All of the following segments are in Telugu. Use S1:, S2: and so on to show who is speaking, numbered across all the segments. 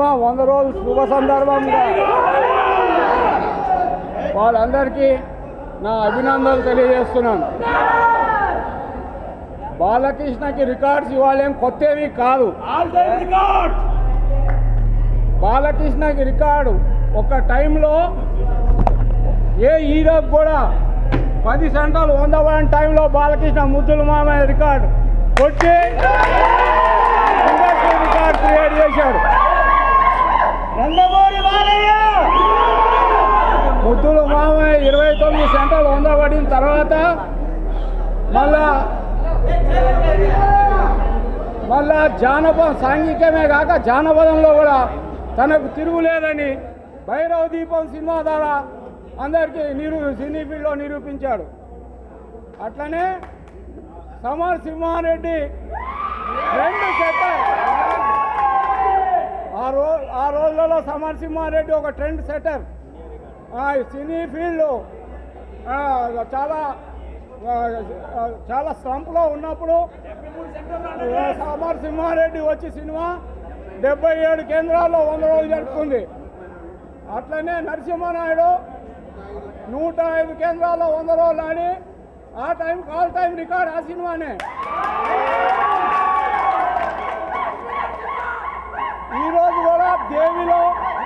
S1: సినిమా వంద రోజులు శుభ సందర్భంగా వాళ్ళందరికీ నా అభినందనలు తెలియజేస్తున్నాను బాలకృష్ణకి రికార్డ్స్ ఇవ్వాలేం కొత్తవి కాదు బాలకృష్ణకి రికార్డు ఒక టైంలో ఏ హీరోకి కూడా పది సెంటర్లు వందవని టైంలో బాలకృష్ణ ముద్దుల మామయ్య రికార్డు కొట్టి ఇండస్ట్రీ రికార్డ్ క్రియేట్ చేశాడు
S2: నందమూరి బాలయ్య
S1: ముద్దుల మామయ్య ఇరవై తొమ్మిది సెంటర్లు వందబడిన తర్వాత మళ్ళా మళ్ళా జానపదం సాంఘికమే కాక జానపదంలో కూడా తనకు తిరుగులేదని భైరవ దీపం సినిమా ద్వారా అందరికీ నిరూ సినీ ఫీల్డ్లో నిరూపించాడు అట్లనే సమర్ సింహారెడ్డి రెండు సెటర్ ఆ రో ఆ రోజులలో సమర్ సింహారెడ్డి ఒక ట్రెండ్ సెటర్ ఆ సినీ ఫీల్డ్ ఆ, చాలా ఆ, ఆ, చాలా స్లంప్లో ఉన్నప్పుడు ఆ, సమర్ సింహారెడ్డి వచ్చి సినిమా డెబ్బై ఏడు కేంద్రాల్లో వంద రోజులు జరుపుకుంది అట్లనే నరసింహనాయుడు నూట ఐదు కేంద్రాల్లో వంద రోజులు ఆడి ఆ టైం కాల్ టైం రికార్డ్ ఆ సినిమానే ఈరోజు కూడా దేవిలో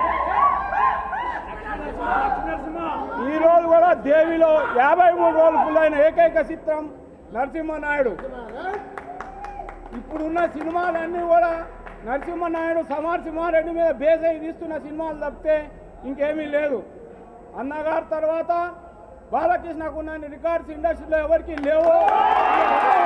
S1: ఈ రోజు కూడా దేవిలో యాభై మూడు రోజులు ఫుల్ అయిన ఏకైక చిత్రం నరసింహనాయుడు ఇప్పుడున్న సినిమాలన్నీ కూడా నరసింహనాయుడు సమార్ సింహారెడ్డి మీద బేస్ అయి తీస్తున్న సినిమాలు తప్పితే ఇంకేమీ లేదు అన్నగారి తర్వాత బాలకృష్ణకు ఉన్న రికార్డ్స్ ఇండస్ట్రీలో ఎవరికి లేవు